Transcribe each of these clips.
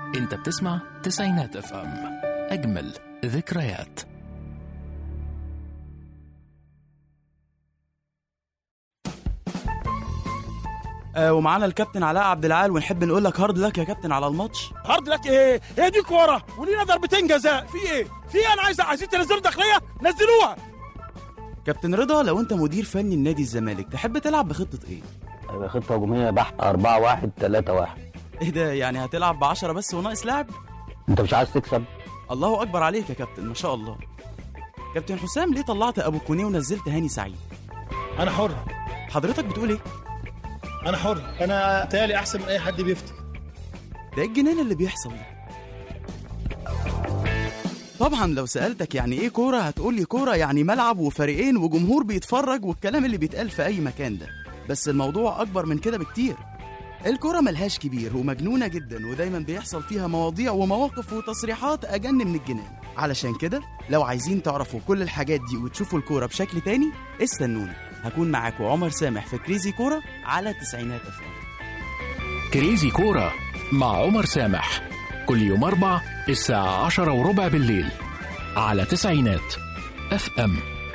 انت بتسمع تسعينات اف ام اجمل ذكريات آه ومعانا الكابتن علاء عبد العال ونحب نقول لك هارد لك يا كابتن على الماتش هارد لك ايه هي دي كوره ولينا ضربتين جزاء في ايه في إيه؟ انا عايز عايزين تنزلوا داخليه نزلوها كابتن رضا لو انت مدير فني لنادي الزمالك تحب تلعب بخطه ايه هيبقى خطة هجومية بحت 4 1 3 1 ايه ده يعني هتلعب ب 10 بس وناقص لاعب انت مش عايز تكسب الله اكبر عليك يا كابتن ما شاء الله كابتن حسام ليه طلعت ابو كونيه ونزلت هاني سعيد انا حر حضرتك بتقول ايه انا حر انا تالي احسن من اي حد بيفتي ده إيه الجنان اللي بيحصل ده طبعا لو سألتك يعني ايه كورة هتقول لي كورة يعني ملعب وفريقين وجمهور بيتفرج والكلام اللي بيتقال في اي مكان ده بس الموضوع اكبر من كده بكتير الكرة ملهاش كبير ومجنونة جدا ودايما بيحصل فيها مواضيع ومواقف وتصريحات أجن من الجنان علشان كده لو عايزين تعرفوا كل الحاجات دي وتشوفوا الكورة بشكل تاني استنوني هكون معاكم عمر سامح في كريزي كورة على تسعينات أفلام كريزي كورة مع عمر سامح كل يوم أربع الساعة عشرة وربع بالليل على تسعينات اف ام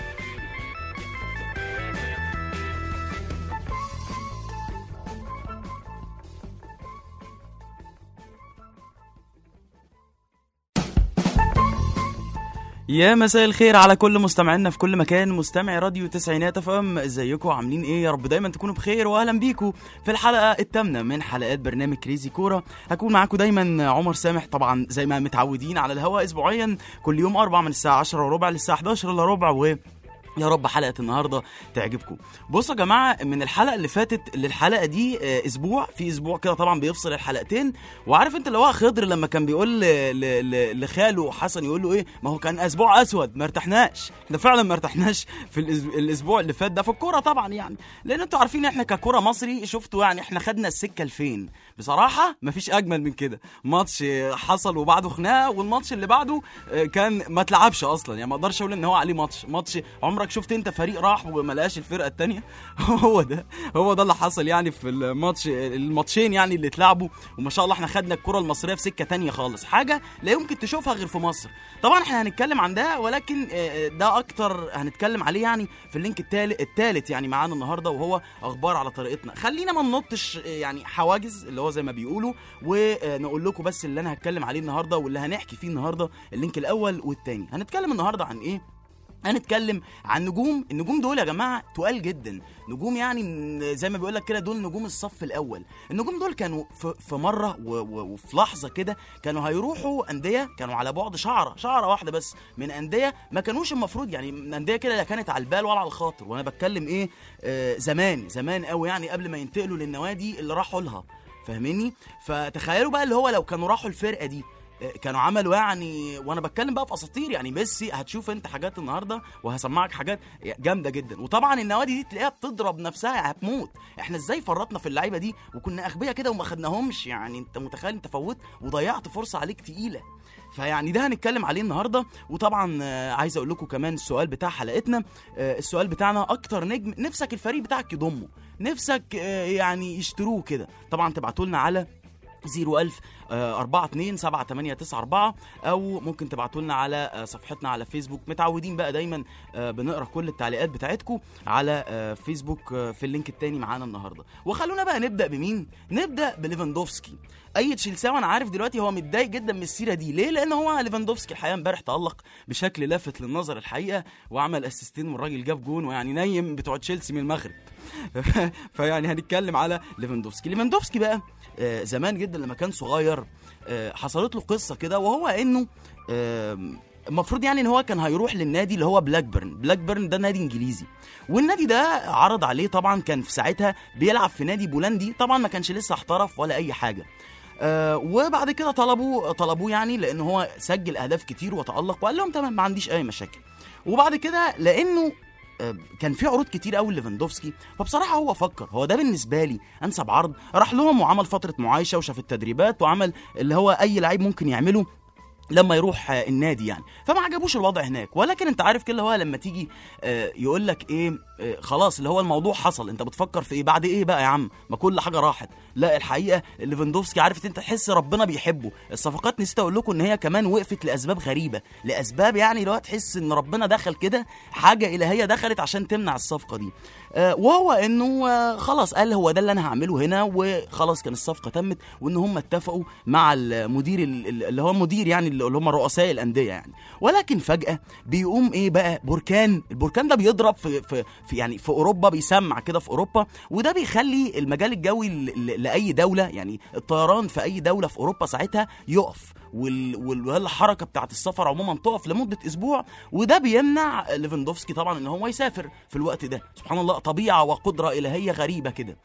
يا مساء الخير على كل مستمعينا في كل مكان مستمعي راديو تسعينات اف ام ازيكم عاملين ايه يا رب دايما تكونوا بخير واهلا بيكم في الحلقه الثامنه من حلقات برنامج كريزي كوره هكون معاكم دايما عمر سامح طبعا زي ما متعودين على الهواء اسبوعيا كل يوم اربع من الساعه 10 وربع للساعه 11 الا ربع و يا رب حلقة النهاردة تعجبكم بصوا يا جماعة من الحلقة اللي فاتت للحلقة دي آه، أسبوع في أسبوع كده طبعا بيفصل الحلقتين وعارف أنت اللي هو خضر لما كان بيقول ل- ل- ل- لخاله حسن يقول له إيه ما هو كان أسبوع أسود ما ارتحناش احنا فعلا ما ارتحناش في الأس- الأسبوع اللي فات ده في الكورة طبعا يعني لأن أنتوا عارفين إحنا ككورة مصري شفتوا يعني إحنا خدنا السكة لفين بصراحة مفيش أجمل من كده ماتش آه، حصل وبعده خناقة والماتش اللي بعده آه، كان ما اتلعبش أصلا يعني ما أقدرش أقول إن هو عليه ماتش ماتش عمرك شفت أنت فريق راح وما لقاش الفرقة التانية هو ده هو ده اللي حصل يعني في الماتش الماتشين يعني اللي اتلعبوا وما شاء الله احنا خدنا الكرة المصرية في سكة تانية خالص حاجة لا يمكن تشوفها غير في مصر طبعا احنا هنتكلم عن ده ولكن آه، ده اكتر هنتكلم عليه يعني في اللينك التالت التالت يعني معانا النهارده وهو اخبار على طريقتنا خلينا ما ننطش آه، يعني حواجز اللي هو زي ما بيقولوا ونقول لكم بس اللي انا هتكلم عليه النهارده واللي هنحكي فيه النهارده اللينك الاول والتاني هنتكلم النهارده عن ايه هنتكلم عن نجوم النجوم دول يا جماعه تقال جدا نجوم يعني م- زي ما بيقول لك كده دول نجوم الصف الاول النجوم دول كانوا في, في مره و- و- وفي لحظه كده كانوا هيروحوا انديه كانوا على بعد شعره شعره واحده بس من انديه ما كانوش المفروض يعني من انديه كده لا كانت على البال ولا على الخاطر وانا بتكلم ايه آه زمان زمان قوي يعني قبل ما ينتقلوا للنوادي اللي راحوا لها فاهميني فتخيلوا بقى اللي هو لو كانوا راحوا الفرقه دي كانوا عملوا يعني وانا بتكلم بقى في اساطير يعني ميسي هتشوف انت حاجات النهارده وهسمعك حاجات جامده جدا وطبعا النوادي دي تلاقيها بتضرب نفسها هتموت احنا ازاي فرطنا في اللعيبه دي وكنا اغبياء كده وما خدناهمش يعني انت متخيل انت فوت وضيعت فرصه عليك تقيله فيعني ده هنتكلم عليه النهارده وطبعا آه، عايز اقول لكم كمان السؤال بتاع حلقتنا آه، السؤال بتاعنا اكتر نجم نفسك الفريق بتاعك يضمه نفسك آه، يعني يشتروه كده طبعا تبعتوا لنا على 01000 42 7894 او ممكن تبعتوا لنا على آه، صفحتنا على فيسبوك متعودين بقى دايما آه، بنقرا كل التعليقات بتاعتكم على آه، فيسبوك آه، في اللينك التاني معانا النهارده وخلونا بقى نبدا بمين نبدا بليفاندوفسكي اي تشيلساوي انا عارف دلوقتي هو متضايق جدا من السيره دي ليه لان هو ليفاندوفسكي الحقيقه امبارح تالق بشكل لافت للنظر الحقيقه وعمل اسيستين والراجل جاب جون ويعني نيم بتوع تشيلسي من المغرب فيعني هنتكلم على ليفاندوفسكي ليفاندوفسكي بقى آه، زمان جدا لما كان صغير آه، حصلت له قصه كده وهو انه آم، المفروض يعني ان هو كان هيروح للنادي اللي هو بلاك بيرن بلاك بيرن ده نادي انجليزي والنادي ده عرض عليه طبعا كان في ساعتها بيلعب في نادي بولندي طبعا ما كانش لسه احترف ولا اي حاجه آه وبعد كده طلبوا طلبوه يعني لان هو سجل اهداف كتير وتالق وقال لهم تمام ما عنديش اي مشاكل وبعد كده لانه آه، كان في عروض كتير قوي ليفاندوفسكي فبصراحه هو فكر هو ده بالنسبه لي انسب عرض راح لهم وعمل فتره معايشه وشاف التدريبات وعمل اللي هو اي لعيب ممكن يعمله لما يروح آه، النادي يعني فما عجبوش الوضع هناك ولكن انت عارف كده هو لما تيجي آه، يقول لك ايه آه، خلاص اللي هو الموضوع حصل انت بتفكر في ايه بعد ايه بقى يا عم ما كل حاجه راحت لا الحقيقه ليفاندوفسكي عارف انت تحس ربنا بيحبه الصفقات نسيت اقول لكم ان هي كمان وقفت لاسباب غريبه لاسباب يعني اللي هو تحس ان ربنا دخل كده حاجه الهيه دخلت عشان تمنع الصفقه دي آه، وهو انه آه، خلاص قال هو ده اللي انا هعمله هنا وخلاص كان الصفقه تمت وان هم اتفقوا مع المدير ال- ال- اللي هو مدير يعني اللي هم رؤساء الانديه يعني ولكن فجاه بيقوم ايه بقى بركان البركان ده بيضرب في في, في يعني في اوروبا بيسمع كده في اوروبا وده بيخلي المجال الجوي ل- ل- لاي دوله يعني الطيران في اي دوله في اوروبا ساعتها يقف وال- وال- والحركه بتاعت السفر عموما تقف لمده اسبوع وده بيمنع ليفاندوفسكي طبعا ان هو يسافر في الوقت ده سبحان الله طبيعه وقدره الهيه غريبه كده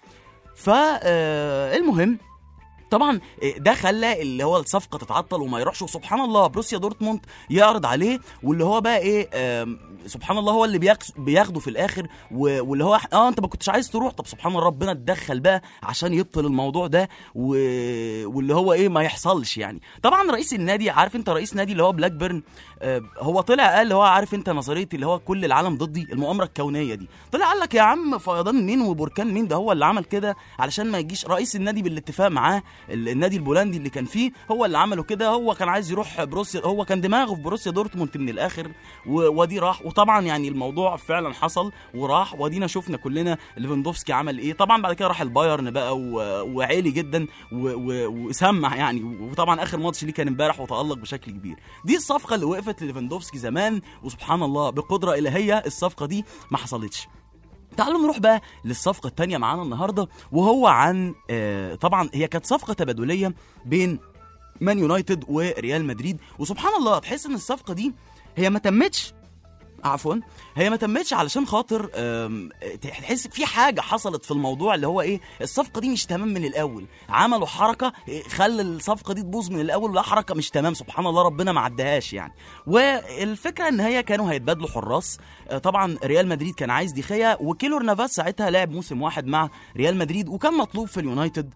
فالمهم طبعا ده خلى اللي هو الصفقه تتعطل وما يروحش وسبحان الله بروسيا دورتموند يعرض عليه واللي هو بقى ايه آم، سبحان الله هو اللي بياخ- بياخده في الاخر و- واللي هو اه انت ما كنتش عايز تروح طب سبحان الله ربنا اتدخل بقى عشان يبطل الموضوع ده و... واللي هو ايه ما يحصلش يعني طبعا رئيس النادي عارف انت رئيس نادي اللي هو بلاك بيرن آه، هو طلع قال اللي هو عارف انت نظريه اللي هو كل العالم ضدي المؤامره الكونيه دي طلع قال لك يا عم فيضان مين وبركان مين ده هو اللي عمل كده علشان ما يجيش رئيس النادي بالاتفاق معاه ال- النادي البولندي اللي كان فيه هو اللي عمله كده هو كان عايز يروح بروسيا هو كان دماغه في بروسيا دورتموند من الاخر و- ودي راح وطبعا يعني الموضوع فعلا حصل وراح ودينا شفنا كلنا ليفاندوفسكي عمل ايه طبعا بعد كده راح البايرن بقى و- وعالي جدا و- و- وسمع يعني وطبعا اخر ماتش ليه كان امبارح وتالق بشكل كبير دي الصفقه اللي وقفت لليفاندوفسكي زمان وسبحان الله بقدره الهيه الصفقه دي ما حصلتش تعالوا نروح بقى للصفقة التانية معانا النهاردة وهو عن آه طبعا هي كانت صفقة تبادلية بين مان يونايتد وريال مدريد وسبحان الله تحس ان الصفقة دي هي ما تمتش عفوا هي ما تمتش علشان خاطر آم، تحس في حاجه حصلت في الموضوع اللي هو ايه الصفقه دي مش تمام من الاول عملوا حركه إيه، خلى الصفقه دي تبوظ من الاول ولا حركه مش تمام سبحان الله ربنا ما عدهاش يعني والفكره ان هي كانوا هيتبادلوا حراس آه، طبعا ريال مدريد كان عايز ديخيا وكيلور نافاس ساعتها لعب موسم واحد مع ريال مدريد وكان مطلوب في اليونايتد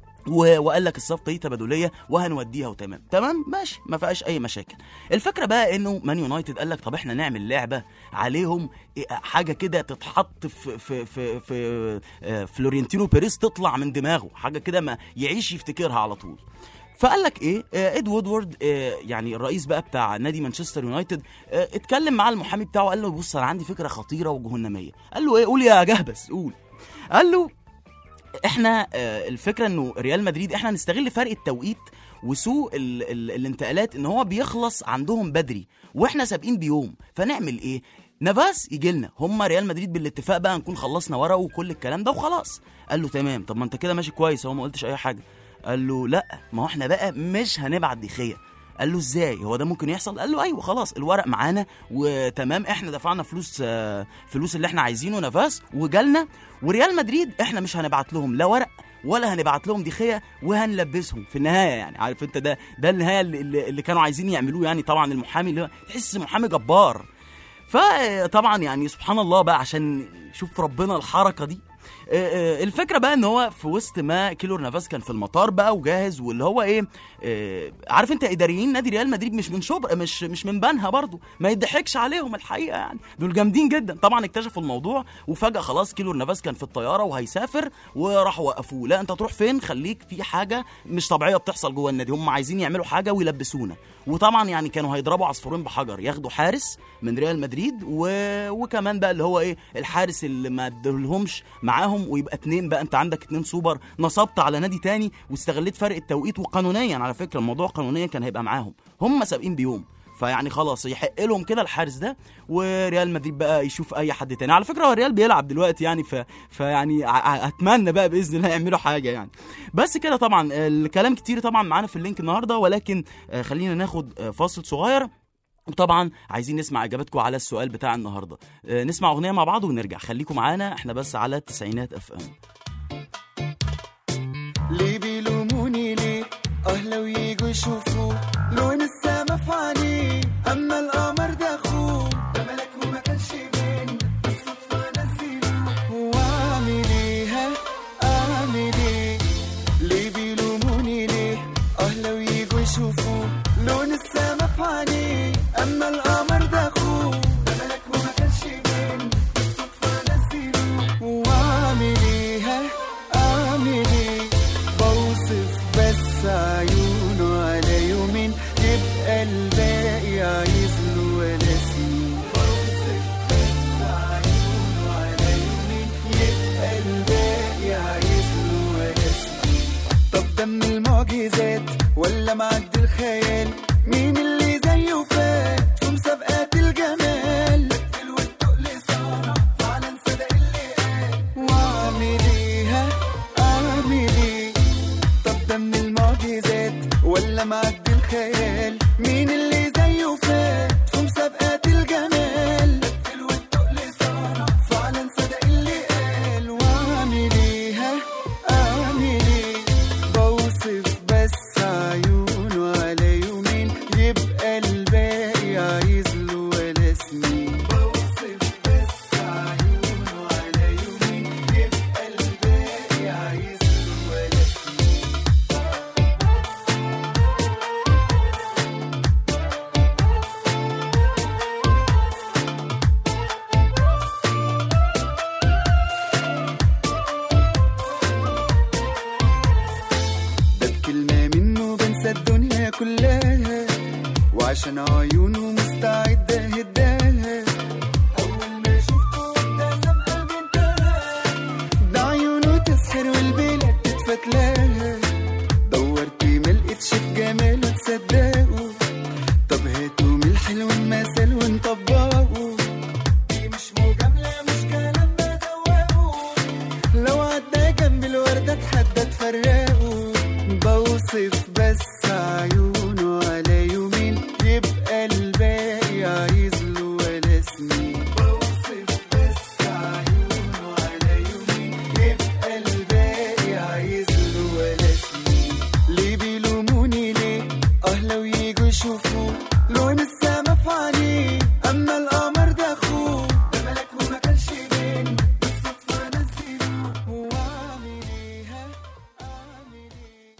و- وقال لك الصفقه دي تبادليه وهنوديها وتمام تمام ماشي ما فيهاش اي مشاكل الفكره بقى انه مان يونايتد قال لك طب احنا نعمل لعبه عليهم إيه، حاجه كده تتحط في في في, في آه، فلورنتينو بيريز تطلع من دماغه حاجه كده ما يعيش يفتكرها على طول فقال لك ايه آه، اد وودورد آه، يعني الرئيس بقى بتاع نادي مانشستر يونايتد آه، اتكلم مع المحامي بتاعه قال له بص انا عندي فكره خطيره وجهنميه قال له ايه قول يا جهبس قول قال له احنا آه، الفكره انه ريال مدريد احنا نستغل فرق التوقيت وسوء ال ال الانتقالات ان هو بيخلص عندهم بدري واحنا سابقين بيوم فنعمل ايه نافاس يجي لنا هم ريال مدريد بالاتفاق بقى نكون خلصنا ورقه وكل الكلام ده وخلاص قال له تمام طب ما انت كده ماشي كويس هو ما قلتش اي حاجه قال له لا ما هو احنا بقى مش هنبعت ديخيه قال له ازاي هو ده ممكن يحصل قال له ايوه خلاص الورق معانا وتمام احنا دفعنا فلوس آه، فلوس اللي احنا عايزينه نافاس وجالنا وريال مدريد احنا مش هنبعت لهم لا ورق ولا هنبعت لهم ديخيه وهنلبسهم في النهايه يعني عارف انت ده ده النهايه اللي, اللي اللي كانوا عايزين يعملوه يعني طبعا المحامي اللي هو تحس محامي جبار فطبعا يعني سبحان الله بقى عشان شوف ربنا الحركه دي آه، آه، الفكره بقى ان هو في وسط ما كيلور نافاس كان في المطار بقى وجاهز واللي هو ايه آه، عارف انت اداريين نادي ريال مدريد مش من شبرا مش مش من بنها برضو ما يضحكش عليهم الحقيقه يعني دول جامدين جدا طبعا اكتشفوا الموضوع وفجاه خلاص كيلور نافاس كان في الطياره وهيسافر وراحوا وقفوه لا انت تروح فين خليك في حاجه مش طبيعيه بتحصل جوه النادي هم عايزين يعملوا حاجه ويلبسونا وطبعا يعني كانوا هيضربوا عصفورين بحجر ياخدوا حارس من ريال مدريد و... وكمان بقى اللي هو ايه الحارس اللي ما ادولهمش معاهم ويبقى اتنين بقى انت عندك اتنين سوبر نصبت على نادي تاني واستغليت فرق التوقيت وقانونيا على فكره الموضوع قانونيا كان هيبقى معاهم هم سابقين بيوم فيعني خلاص يحق لهم كده الحارس ده وريال مدريد بقى يشوف اي حد تاني على فكره هو الريال بيلعب دلوقتي يعني ف... فيعني ع- ع- اتمنى بقى باذن الله يعملوا حاجه يعني بس كده طبعا الكلام كتير طبعا معانا في اللينك النهارده ولكن آه، خلينا ناخد آه، فاصل صغير وطبعا عايزين نسمع اجاباتكم على السؤال بتاع النهارده آه، نسمع اغنيه مع بعض ونرجع خليكم معانا احنا بس على التسعينات اف ام ليه بيلوموني ليه اه لو يجوا يشوفوا لون السما في عينيه اما القمر ده اخوه ده ملك وما كانش بين بالصدفه نزلوه واعمل ايه ها اعمل ايه ليه بيلوموني ليه اه لو يجوا يشوفوا لون السما بس عيونه على يومين يبقى الباقي عايز له ولا سنين بوصف بس عيونه على يومين يبقى الباقي عايز له ولا سنين طب ده من المعجزات ولا معدي الخيال مين اللي زيه فات في مسابقات الجمال الوالتقل صار فعلا صدق اللي قال واعمل ايه ها؟ اعمل ايه طب ده من المعجزات ولا معدي الخيال مين اللي زيه فات في مسابقات الجمال الوالتقل صار فعلا صدق اللي قال واعمل ايه ها؟ اعمل ايه بوصف بس عيونه على يومين يبقى الباقي عايز له ولا سنين بوصف بس عيونه على يومين يبقى الباقي عايز له ولا سنين ده بكلمة منه بنسى الدنيا كلها وعشان عيونه مستعد هداها أول ما شفته ابتسم قلبي انتهى ده عيونه تسحر والبلاد تتفتلاها دورت ما لقيتش في جماله تصدقه طب هاتوا من الحلو المثل ونطبقه دي مش مجاملة مش كلام بزوقه لو عدى جنب الوردة اتحدى تفرقه بوصف بس عيونه على يومين يبقى الباقي عايز له ولا سنين بوصف بس عيونه على يومين يبقى الباقي عايز له ولا سنين ليه بيلوموني ليه اه لو يجوا يشوفوا لون السما في عينيه اما القمر ده اخوه ده ملك وما كانش بين بالصدفه نزلوه واعمل ايه ها؟ اعمل ايه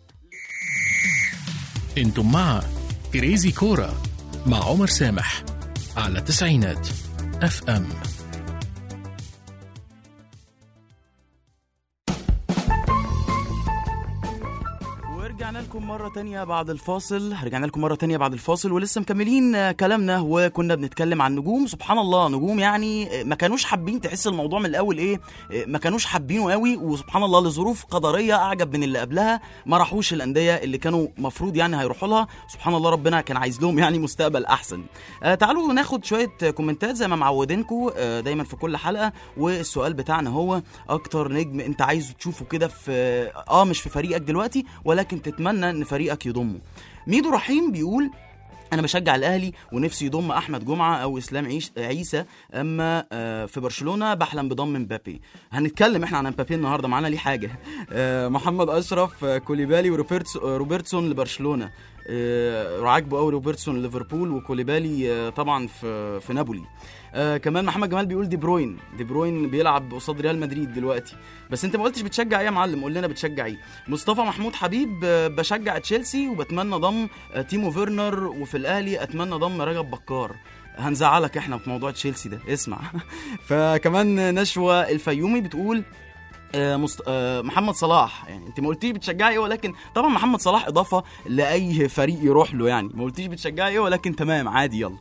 انتم مع كريزي كورة مع عمر سامح على تسعينات اف ام ورجعنا لكم مرة تانية بعد الفاصل رجعنا لكم مرة تانية بعد الفاصل ولسه مكملين آه، كلامنا وكنا بنتكلم عن نجوم سبحان الله نجوم يعني آه، ما كانوش حابين تحس الموضوع من الأول إيه آه، ما كانوش حابينه قوي وسبحان الله لظروف قدرية أعجب من اللي قبلها ما راحوش الأندية اللي كانوا مفروض يعني هيروحوا لها سبحان الله ربنا كان عايز لهم يعني مستقبل أحسن آه تعالوا ناخد شوية آه، كومنتات زي ما معودينكم آه دايما في كل حلقة والسؤال بتاعنا هو أكتر نجم أنت عايزه تشوفه كده في آه مش في فريقك دلوقتي ولكن تتمنى ان فريقك يضمه ميدو رحيم بيقول انا بشجع الاهلي ونفسي يضم احمد جمعه او اسلام عيش عيسى اما آه، في برشلونه بحلم بضم مبابي هنتكلم احنا عن مبابي النهارده معانا ليه حاجه آه، محمد اشرف آه، كوليبالي وروبرتس آه، روبرتسون لبرشلونه آه، عاجبه قوي روبرتسون ليفربول وكوليبالي آه، طبعا في في نابولي آه كمان محمد جمال بيقول دي بروين دي بروين بيلعب قصاد ريال مدريد دلوقتي بس انت ما قلتش بتشجع ايه يا معلم قول لنا بتشجع ايه مصطفى محمود حبيب آه بشجع تشيلسي وبتمنى ضم آه تيمو فيرنر وفي الاهلي اتمنى ضم رجب بكار هنزعلك احنا في موضوع تشيلسي ده اسمع فكمان نشوى الفيومي بتقول آه، مست... آه، محمد صلاح يعني انت ما قلتيش بتشجعي ايه ولكن طبعا محمد صلاح اضافه لاي فريق يروح له يعني ما قلتيش بتشجعي ايه ولكن تمام عادي يلا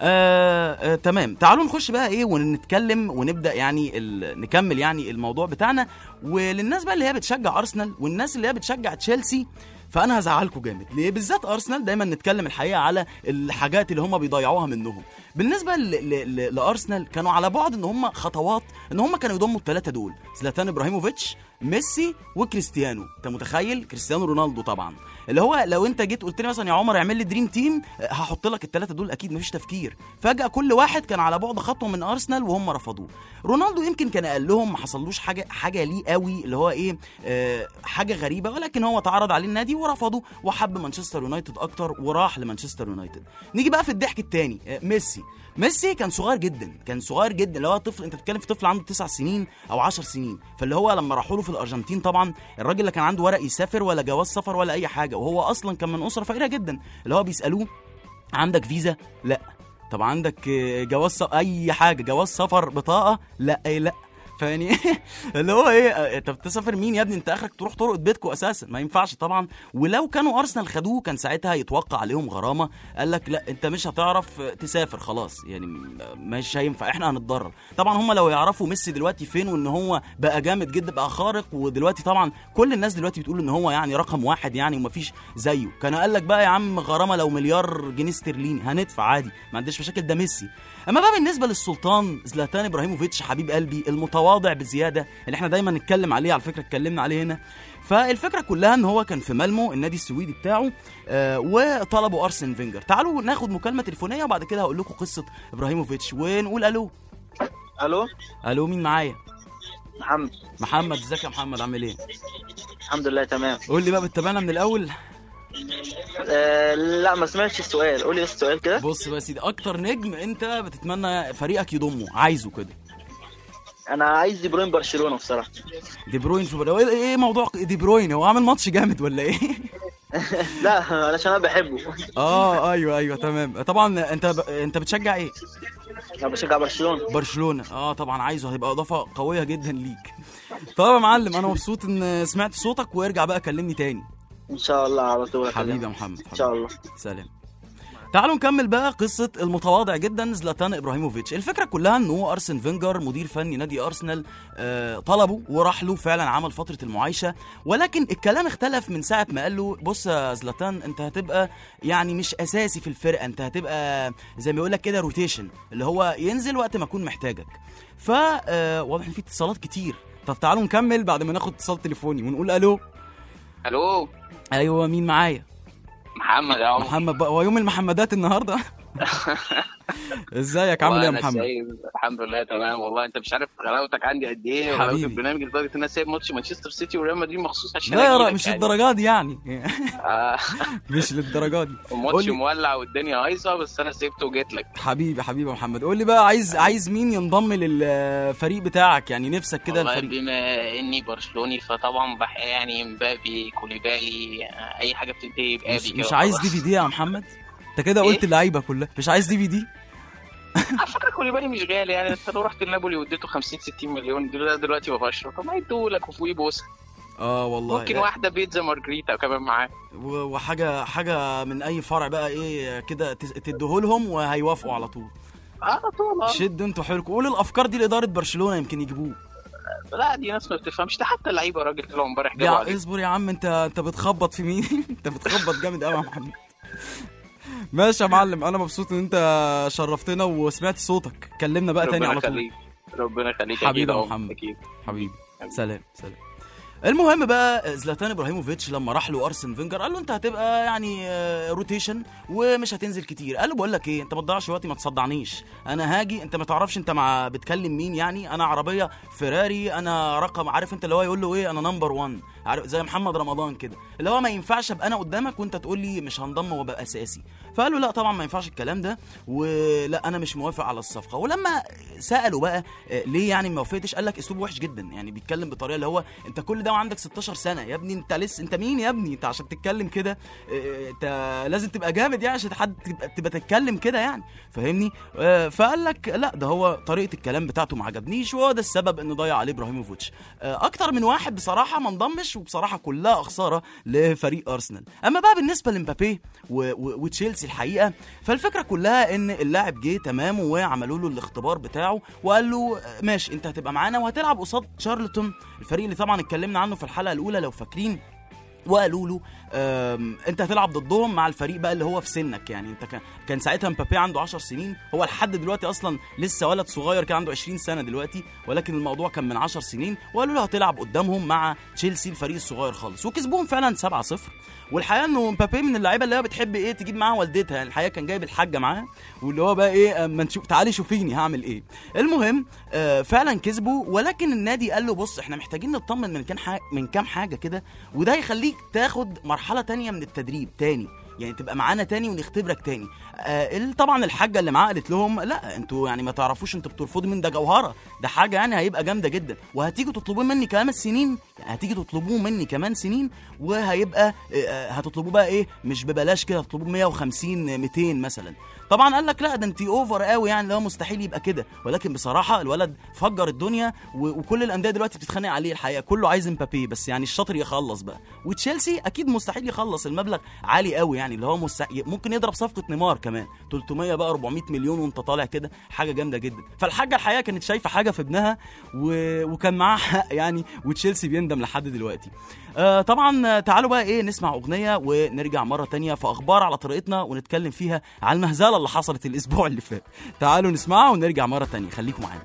آه آه تمام تعالوا نخش بقى ايه ونتكلم ونبدا يعني ال... نكمل يعني الموضوع بتاعنا وللناس بقى اللي هي بتشجع ارسنال والناس اللي هي بتشجع تشيلسي فانا هزعلكم جامد ليه بالذات ارسنال دايما نتكلم الحقيقه على الحاجات اللي هم بيضيعوها منهم بالنسبه ل... ل... ل... لارسنال كانوا على بعد ان هم خطوات ان هم كانوا يضموا الثلاثه دول زلاتان ابراهيموفيتش ميسي وكريستيانو انت متخيل كريستيانو رونالدو طبعا اللي هو لو انت جيت قلت لي مثلا يا عمر اعمل لي دريم تيم هحط لك الثلاثه دول اكيد مفيش تفكير فجاه كل واحد كان على بعد خطوه من ارسنال وهم رفضوه رونالدو يمكن كان اقلهم ما حصلوش حاجه حاجه ليه قوي اللي هو ايه آه حاجه غريبه ولكن هو اتعرض عليه النادي ورفضه وحب مانشستر يونايتد اكتر وراح لمانشستر يونايتد نيجي بقى في الضحك الثاني آه ميسي ميسي كان صغير جدا كان صغير جدا اللي هو طفل انت بتتكلم في طفل عنده تسع سنين او 10 سنين فاللي هو لما راحوا له في الارجنتين طبعا الراجل لا كان عنده ورق يسافر ولا جواز سفر ولا اي حاجه وهو اصلا كان من اسره فقيره جدا اللي هو بيسالوه عندك فيزا لا طب عندك آه، جواز س- اي حاجه جواز سفر بطاقه لا اي لا فيعني اللي هو ايه آه، انت بتسافر مين يا ابني انت اخرك تروح ترقد بيتكو اساسا ما ينفعش طبعا ولو كانوا ارسنال خدوه كان ساعتها يتوقع عليهم غرامه قال لك لا انت مش هتعرف تسافر خلاص يعني م- مش هينفع احنا هنتضرر طبعا هم لو يعرفوا ميسي دلوقتي فين وان هو بقى جامد جدا بقى خارق ودلوقتي طبعا كل الناس دلوقتي بتقول ان هو يعني رقم واحد يعني ومفيش زيه كان قال لك بقى يا عم غرامه لو مليار جنيه استرليني هندفع عادي ما عنديش مشاكل ده ميسي اما بقى بالنسبه للسلطان زلاتان ابراهيموفيتش حبيب قلبي المتواضع بزياده اللي احنا دايما نتكلم عليه على فكره اتكلمنا عليه هنا فالفكره كلها ان هو كان في مالمو النادي السويدي بتاعه آه وطلبوا ارسن فينجر تعالوا ناخد مكالمه تليفونيه وبعد كده هقول لكم قصه ابراهيموفيتش ونقول الو الو الو مين معايا محمد محمد ازيك يا محمد عامل ايه الحمد لله تمام قول لي بقى بتتابعنا من الاول آه لا ما سمعتش السؤال قولي بس السؤال كده بص بقى يا سيدي اكتر نجم انت بتتمنى فريقك يضمه عايزه كده انا عايز دي بروين برشلونه بصراحه دي بروين في بر... ايه إيه موضوع دي بروين هو عامل ماتش جامد ولا ايه لا علشان انا بحبه اه ايوه ايوه تمام طبعا انت ب... انت بتشجع ايه انا بشجع برشلونه برشلونه اه طبعا عايزه هيبقى اضافه قويه جدا ليك طب يا معلم انا مبسوط ان سمعت صوتك وارجع بقى كلمني تاني ان شاء الله على طول حبيبي يا أكلمك. محمد ان شاء الله سلام تعالوا نكمل بقى قصة المتواضع جدا زلاتان ابراهيموفيتش، الفكرة كلها انه ارسن فينجر مدير فني نادي ارسنال آه طلبه وراح له فعلا عمل فترة المعايشة، ولكن الكلام اختلف من ساعة ما قال له بص يا زلاتان انت هتبقى يعني مش اساسي في الفرقة، انت هتبقى زي ما يقول لك كده روتيشن اللي هو ينزل وقت ما اكون محتاجك. ف آه، واضح ان في اتصالات كتير، طب تعالوا نكمل بعد ما ناخد اتصال تليفوني ونقول الو الو ايوه مين معايا؟ محمد يا عمر محمد بقى هو يوم المحمدات النهارده ازيك عامل ايه يا وأنا محمد سايب. الحمد لله تمام والله انت مش عارف غلاوتك عندي قد ايه وغلاوه حبيبي. البرنامج لدرجه ان انا سايب ماتش مانشستر سيتي وريال مدريد مخصوص عشان لا يا أجيلك رأي مش يعني. للدرجه دي يعني آه، مش للدرجه دي الماتش قولي. مولع والدنيا هايصه بس انا سيبته وجيت لك حبيبي حبيبي يا محمد قول لي بقى عايز عايز مين ينضم للفريق بتاعك يعني نفسك كده والله الفريق بما اني برشلوني فطبعا بح يعني مبابي كوليبالي آه، اي حاجه بتنتهي بابي مش, كده مش عايز وخلاص. دي في دي يا محمد انت كده قلت إيه؟ اللعيبه كلها مش عايز دي في دي على فكره كوليبالي مش غالي يعني انت لو رحت لنابولي واديته 50 60 مليون دول- دلوقتي ب 10 طب ما يدولك وفوقيه بوسه اه والله ممكن لا. واحده بيتزا مارجريتا كمان معاه و- وحاجه حاجه من اي فرع بقى ايه كده تديهولهم وهيوافقوا على طول على طول آه. شدوا انتوا حيلكم قول الافكار دي لاداره برشلونه يمكن يجيبوه لا دي ناس ما بتفهمش ده حتى اللعيبه راجل طلعوا امبارح جابوا يا عليه اصبر يا عم انت انت بتخبط في مين انت بتخبط جامد قوي يا محمد ماشي يا معلم انا مبسوط ان انت شرفتنا وسمعت صوتك كلمنا بقى تاني ربنا على طول يخليك ربنا يخليك حبيبي أكيد يا أهو، محمد. اكيد حبيبي سلام سلام المهم بقى زلاتان ابراهيموفيتش لما راح له ارسن فينجر قال له انت هتبقى يعني آه، روتيشن ومش هتنزل كتير قال له بقول لك ايه انت ما تضيعش وقتي ما تصدعنيش انا هاجي انت ما تعرفش انت مع بتكلم مين يعني انا عربيه فيراري انا رقم عارف انت اللي هو يقول له ايه انا نمبر 1 عارف زي محمد رمضان كده اللي هو ما ينفعش ابقى انا قدامك وانت تقول لي مش هنضم وابقى اساسي فقال له لا طبعا ما ينفعش الكلام ده ولا انا مش موافق على الصفقه ولما سالوا بقى آه، ليه يعني ما وافقتش قال لك اسلوب وحش جدا يعني بيتكلم بطريقه اللي هو انت كل ده وعندك 16 سنه يا ابني انت لسه انت مين يا ابني انت عشان تتكلم كده آه، انت لازم تبقى جامد يعني عشان حد تبقى, تبقى تتكلم كده يعني فاهمني آه، فقال لك لا ده هو طريقه الكلام بتاعته ما عجبنيش وهو ده السبب انه ضيع عليه ابراهيموفيتش آه، اكتر من واحد بصراحه ما انضمش وبصراحه كلها خساره لفريق ارسنال اما بقى بالنسبه لمبابي و- و- وتشيلسي الحقيقه فالفكره كلها ان اللاعب جه تمام وعملوا له الاختبار بتاعه وقال له آه، ماشي انت هتبقى معانا وهتلعب قصاد شارلتون الفريق اللي طبعا اتكلمنا عنه في الحلقه الاولى لو فاكرين وقالوا له آم، انت هتلعب ضدهم مع الفريق بقى اللي هو في سنك يعني انت كان كان ساعتها مبابي عنده 10 سنين هو لحد دلوقتي اصلا لسه ولد صغير كان عنده 20 سنه دلوقتي ولكن الموضوع كان من 10 سنين وقالوا له هتلعب قدامهم مع تشيلسي الفريق الصغير خالص وكسبوهم فعلا 7-0 والحقيقه انه مبابي من اللعيبه اللي هي بتحب ايه تجيب معاها والدتها يعني الحقيقه كان جايب الحاجه معاه واللي هو بقى ايه اما نشوف تعالي شوفيني هعمل ايه المهم آه فعلا كسبوا ولكن النادي قال له بص احنا محتاجين نطمن من كام حاجه من كام حاجه كده وده يخليك تاخد مرحله تانية من التدريب تاني يعني تبقى معانا تاني ونختبرك تاني آه ال- طبعا الحاجه اللي معاه قالت لهم لا انتوا يعني ما تعرفوش انتوا بترفضوا من ده جوهره ده حاجه يعني هيبقى جامده جدا وهتيجوا تطلبوه مني كمان سنين يعني هتيجي تطلبوه مني كمان سنين وهيبقى آه، آه، هتطلبوه بقى ايه مش ببلاش كده هتطلبوه 150 200 مثلا طبعا قال لك لا ده انت اوفر قوي يعني ده مستحيل يبقى كده ولكن بصراحه الولد فجر الدنيا و... وكل الانديه دلوقتي بتتخانق عليه الحقيقه كله عايز امبابي بس يعني الشاطر يخلص بقى وتشيلسي اكيد مستحيل يخلص المبلغ عالي قوي يعني اللي هو مستع... ممكن يضرب صفقه نيمار كمان 300 بقى 400 مليون وانت طالع كده حاجه جامده جدا فالحاجه الحقيقه كانت شايفه حاجه في ابنها و... وكان معاها حق يعني وتشيلسي بيندم لحد دلوقتي آه طبعا آه، تعالوا بقى ايه نسمع اغنيه ونرجع مره تانية في اخبار على طريقتنا ونتكلم فيها على المهزله اللي حصلت الاسبوع اللي فات تعالوا نسمعها ونرجع مره تانية خليكم معانا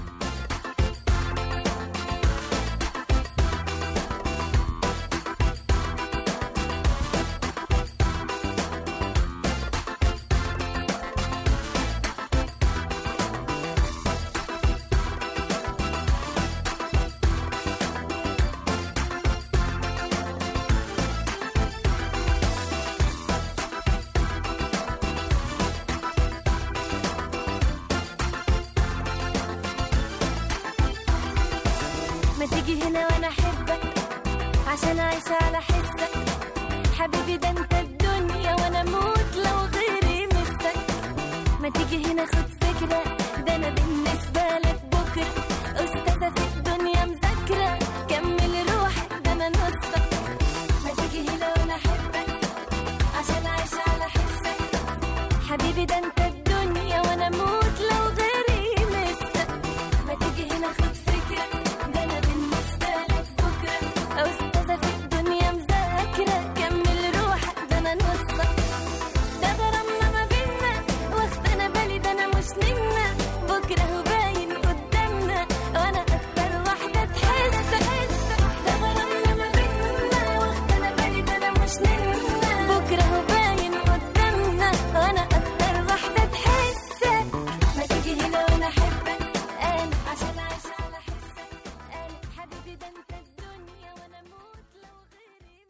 ما تيجي هنا وانا احبك عشان اعيش على حسك حبيبي ده انت الدنيا وانا اموت لو غيري مسك ما تيجي هنا خد فكرة ده انا بالنسبة لك بكرة استاذة في الدنيا مذاكرة كمل روحك ده انا نصك ما تيجي هنا وانا احبك عشان اعيش على حسك حبيبي ده انت الدنيا وانا اموت لو غيري مسك ما تيجي هنا خد فكرة ده أنا بالنسبة لك بكرة أستاذة في الدنيا مذاكرة كمل روحك ده أنا نصك ده غرامنا ما بينا واخد أنا بالي ده أنا مش نمنا بكرة هو باين قدامنا وأنا أكتر واحدة تحس ده غرامنا ما بينا واخد أنا بالي ده أنا مش نمنا بكرة هو باين قدامنا وأنا أكتر واحدة تحسك ما تيجي هنا وأنا أحبك أنا عشان أعيش على حسك أنا حبيبي ده أنت الدنيا وأنا أموت لو غيري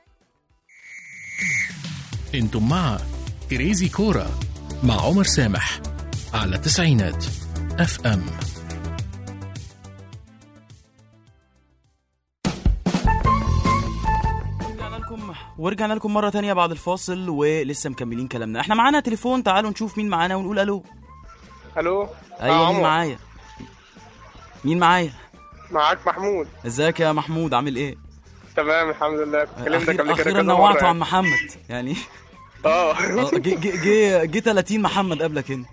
مسك انتم مع كريزي كورة مع عمر سامح على تسعينات اف ام ورجعنا لكم ورجعنا لكم مره تانية بعد الفاصل ولسه مكملين كلامنا احنا معانا تليفون تعالوا نشوف مين معانا ونقول الو الو ايوه مين عمر. معايا مين معايا معاك محمود ازيك يا محمود عامل ايه تمام الحمد لله كلمتك أخير قبل كده اخيرا كذا نوعته مرة عن محمد يعني اه آه، جه جه جه جه 30 محمد قبلك هنا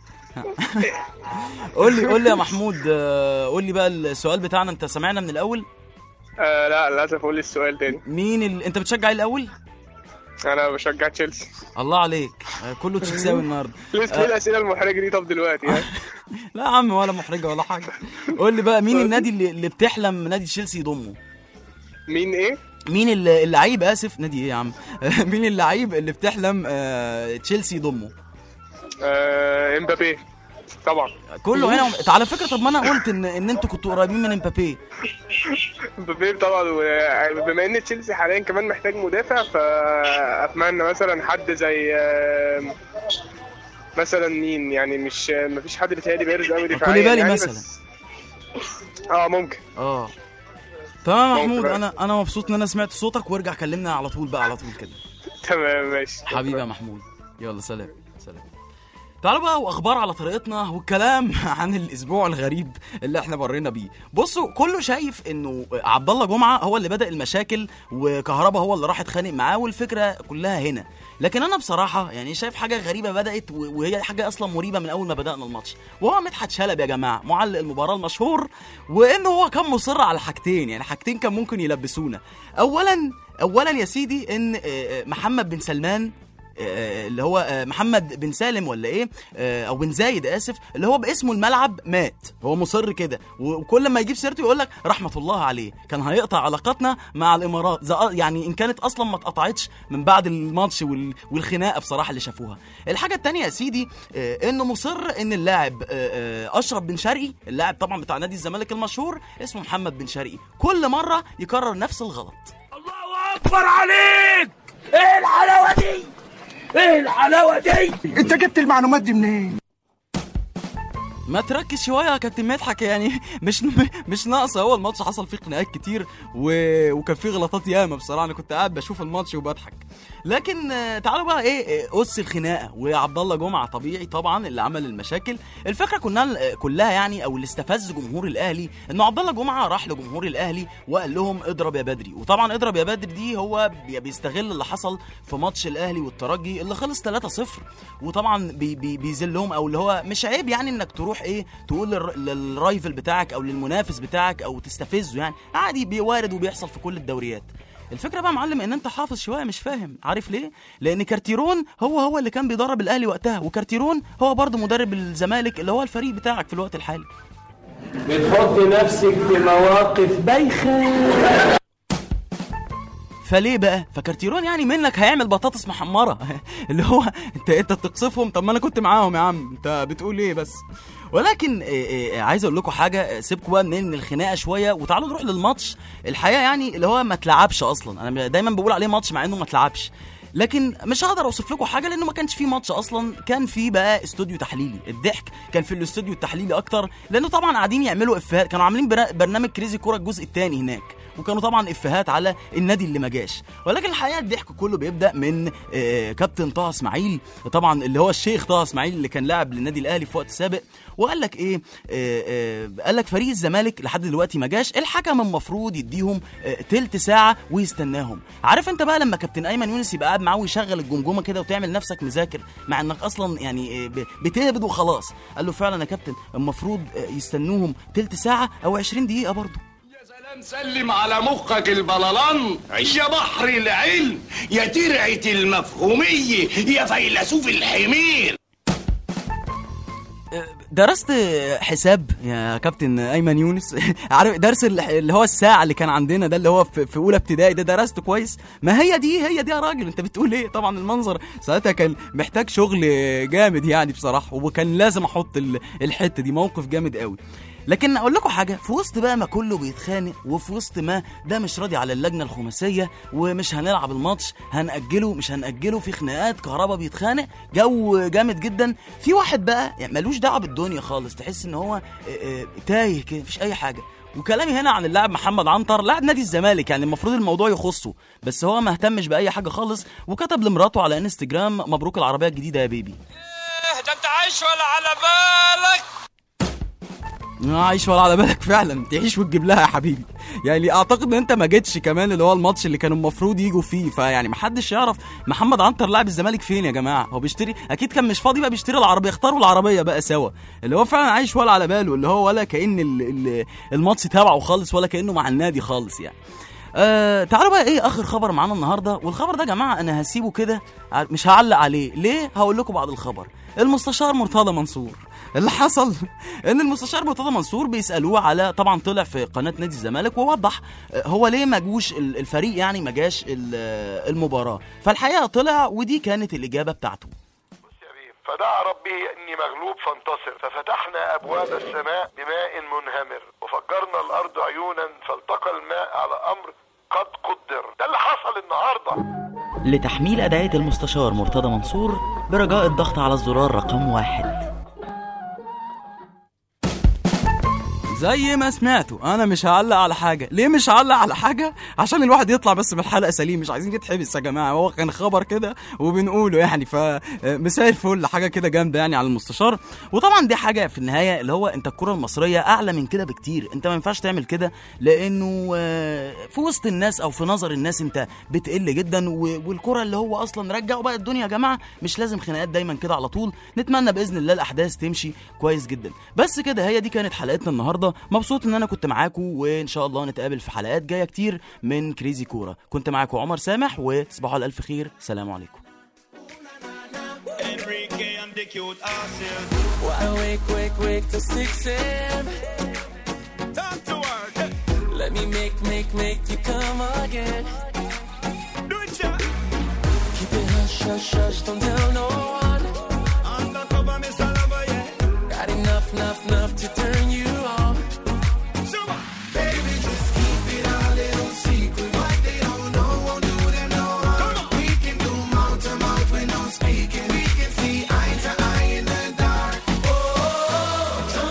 قول لي قول لي يا محمود آه، قول لي بقى السؤال بتاعنا انت سمعنا من الاول آه، لا للاسف قول لي السؤال تاني مين ال... انت بتشجع إيه الاول انا بشجع تشيلسي الله عليك آه، كله تشيلساوي النهارده ليه ليه الاسئله المحرجه دي طب دلوقتي يعني لا يا عم ولا محرجه ولا حاجه قول لي بقى مين النادي اللي, اللي بتحلم نادي تشيلسي يضمه مين ايه مين ال- اللعيب اسف نادي ايه يا عم مين اللعيب اللي بتحلم آه، تشيلسي يضمه آه، امبابي طبعا كله هنا طب على فكره طب ما انا قلت ان ان انتوا كنتوا قريبين من امبابي امبابي طبعا وبما ان تشيلسي حاليا كمان محتاج مدافع فاتمنى مثلا حد زي آه، مثلا مين يعني مش مفيش حد بيتهيألي بارز قوي دفاعيا كوليبالي يعني مثلا. بس- اه ممكن اه تمام يا ممكن محمود بقى. انا انا مبسوط ان انا سمعت صوتك وارجع كلمنا على طول بقى على طول كده تمام ماشي حبيبي يا محمود يلا سلام سلام تعالوا بقى واخبار على طريقتنا والكلام عن الاسبوع الغريب اللي احنا مرينا بيه بصوا كله شايف انه عبد الله جمعه هو اللي بدا المشاكل وكهربا هو اللي راح اتخانق معاه والفكره كلها هنا لكن انا بصراحه يعني شايف حاجه غريبه بدات و- وهي حاجه اصلا مريبه من اول ما بدانا الماتش وهو مدحت شلبي يا جماعه معلق المباراه المشهور وانه هو كان مصر على حاجتين يعني حاجتين كان ممكن يلبسونا اولا اولا يا سيدي ان آه، آه، محمد بن سلمان آه، اللي هو آه، محمد بن سالم ولا ايه آه، او بن زايد اسف اللي هو باسمه الملعب مات هو مصر كده وكل ما يجيب سيرته يقول لك رحمه الله عليه كان هيقطع علاقاتنا مع الامارات زي- يعني ان كانت اصلا ما اتقطعتش من بعد الماتش وال- والخناقه بصراحه اللي شافوها الحاجه الثانيه يا سيدي آه، انه مصر ان اللاعب آه، آه، اشرف بن شرقي اللاعب طبعا بتاع نادي الزمالك المشهور اسمه محمد بن شرقي كل مره يكرر نفس الغلط اكبر عليك ايه الحلاوه دي ايه الحلاوه دي انت جبت المعلومات دي منين ما تركز شويه يا كابتن مدحت يعني مش مش ناقصه هو الماتش حصل فيه خناقات كتير و... وكان فيه غلطات ياما بصراحه انا كنت قاعد بشوف الماتش وبضحك لكن آه، تعالوا بقى ايه آه، اس الخناقه وعبد الله جمعه طبيعي طبعا اللي عمل المشاكل الفكره كلها كلها يعني او اللي استفز جمهور الاهلي انه عبد الله جمعه راح لجمهور الاهلي وقال لهم اضرب يا بدري وطبعا اضرب يا بدري دي هو بي- بيستغل اللي حصل في ماتش الاهلي والترجي اللي خلص 3-0 وطبعا بي بي بيذلهم او اللي هو مش عيب يعني انك تروح ايه تقول للر- للرايفل بتاعك او للمنافس بتاعك او تستفزه يعني عادي بيوارد وبيحصل في كل الدوريات الفكره بقى يا معلم ان انت حافظ شويه مش فاهم عارف ليه لان كارتيرون هو هو اللي كان بيدرب الاهلي وقتها وكارتيرون هو برضه مدرب الزمالك اللي هو الفريق بتاعك في الوقت الحالي بتحط نفسك في مواقف بايخة فليه بقى فكارتيرون يعني منك هيعمل بطاطس محمره اللي هو انت انت بتقصفهم طب ما انا كنت معاهم يا عم انت بتقول ايه بس ولكن إيه إيه عايز اقول لكم حاجه سيبكم بقى من الخناقه شويه وتعالوا نروح للماتش الحقيقه يعني اللي هو ما اتلعبش اصلا انا دايما بقول عليه ماتش مع انه ما اتلعبش لكن مش هقدر اوصف لكم حاجه لانه ما كانش فيه ماتش اصلا كان فيه بقى استوديو تحليلي الضحك كان في الاستوديو التحليلي اكتر لانه طبعا قاعدين يعملوا افيهات كانوا عاملين برا- برنامج كريزي كوره الجزء الثاني هناك وكانوا طبعا افيهات على النادي اللي ما جاش ولكن الحقيقه الضحك كله بيبدا من آه، كابتن طه اسماعيل طبعا اللي هو الشيخ طه اسماعيل اللي كان لاعب للنادي الاهلي في وقت سابق وقال لك ايه آه، آه، قال لك فريق الزمالك لحد دلوقتي ما جاش الحكم المفروض يديهم آه، تلت ساعه ويستناهم عارف انت بقى لما كابتن ايمن يونس يبقى قاعد معاه ويشغل الجمجمه كده وتعمل نفسك مذاكر مع انك اصلا يعني آه، ب- بتهبد وخلاص قال له فعلا يا كابتن المفروض آه، يستنوهم تلت ساعه او 20 دقيقه برضه سلم على مخك البلالان يا بحر العلم يا ترعة المفهومية يا فيلسوف الحمير درست حساب يا كابتن ايمن يونس عارف درس ال- اللي هو الساعه اللي كان عندنا ده اللي هو في في اولى ابتدائي ده درسته كويس ما هي دي هي دي يا راجل انت بتقول ايه طبعا المنظر ساعتها كان محتاج شغل جامد يعني بصراحه وكان لازم احط ال- الحته دي موقف جامد قوي لكن اقول لكم حاجه في وسط بقى ما كله بيتخانق وفي وسط ما ده مش راضي على اللجنه الخماسيه ومش هنلعب الماتش هنأجله مش هنأجله في خناقات كهربا بيتخانق جو جامد جدا في واحد بقى يعني ملوش دعوه بالدنيا خالص تحس ان هو آه، آه، تايه كده مفيش اي حاجه وكلامي هنا عن اللاعب محمد عنتر لاعب نادي الزمالك يعني المفروض الموضوع يخصه بس هو ما اهتمش باي حاجه خالص وكتب لمراته على انستجرام مبروك العربيه الجديده يا بيبي ده انت عايش ولا على بالك عايش ولا على بالك فعلا تعيش وتجيب لها يا حبيبي يعني اعتقد ان انت ما جيتش كمان اللي هو الماتش اللي كانوا المفروض يجوا فيه فيعني محدش يعرف محمد عنتر لاعب الزمالك فين يا جماعه هو بيشتري اكيد كان مش فاضي بقى بيشتري العربيه اختاروا العربيه بقى سوا اللي هو فعلا عايش ولا على باله اللي هو ولا كان ال- ال- الماتش تبعه خالص ولا كانه مع النادي خالص يعني آه تعالوا بقى ايه اخر خبر معانا النهارده والخبر ده يا جماعه انا هسيبه كده ع- مش هعلق عليه ليه هقول لكم بعد الخبر المستشار مرتضى منصور اللي حصل ان المستشار مرتضى منصور بيسالوه على طبعا طلع في قناه نادي الزمالك ووضح آه، هو ليه ما جوش ال- الفريق يعني ما جاش ال- آه، المباراه فالحقيقه طلع ودي كانت الاجابه بتاعته فدعا ربه اني مغلوب فانتصر ففتحنا ابواب السماء بماء منهمر وفجرنا الارض عيونا فالتقى الماء على امر قد قدر ده اللي حصل النهارده لتحميل أداية المستشار مرتضى منصور برجاء الضغط على الزرار رقم واحد زي ما سمعتوا انا مش هعلق على حاجه ليه مش هعلق على حاجه عشان الواحد يطلع بس من الحلقه سليم مش عايزين يتحبس يا جماعه هو كان خبر كده وبنقوله يعني فمساء الفل حاجه كده جامده يعني على المستشار وطبعا دي حاجه في النهايه اللي هو انت الكره المصريه اعلى من كده بكتير انت ما ينفعش تعمل كده لانه آه، في وسط الناس او في نظر الناس انت بتقل جدا و- والكره اللي هو اصلا رجعوا بقى الدنيا يا جماعه مش لازم خناقات دايما كده على طول نتمنى باذن الله الاحداث تمشي كويس جدا بس كده هي دي كانت حلقتنا النهارده مبسوط ان انا كنت معاكم وان شاء الله نتقابل في حلقات جايه كتير من كريزي كوره كنت معاكم عمر سامح وتصبحوا على الف خير سلام عليكم Why wake, wake, wake till 6 a.m. Time to work. Let me make, make, make you come again. Do it, yeah. Keep it hush, hush, hush, don't tell no one. Undercover, Mr. Lover, yeah. Got enough, enough, enough to turn you on. Baby, just keep it a little secret. What they don't know won't do them no harm. We can do mouth to mouth with no speaking. We can see eye to eye in the dark. Oh,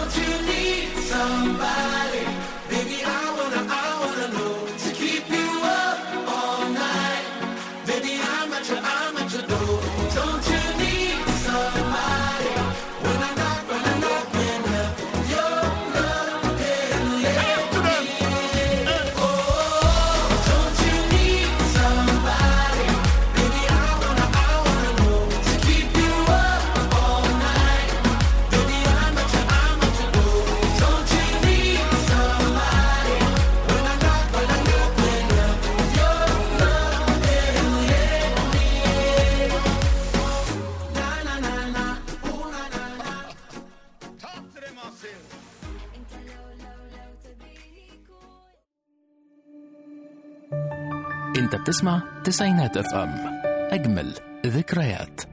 انت بتسمع تسعينات اف ام اجمل ذكريات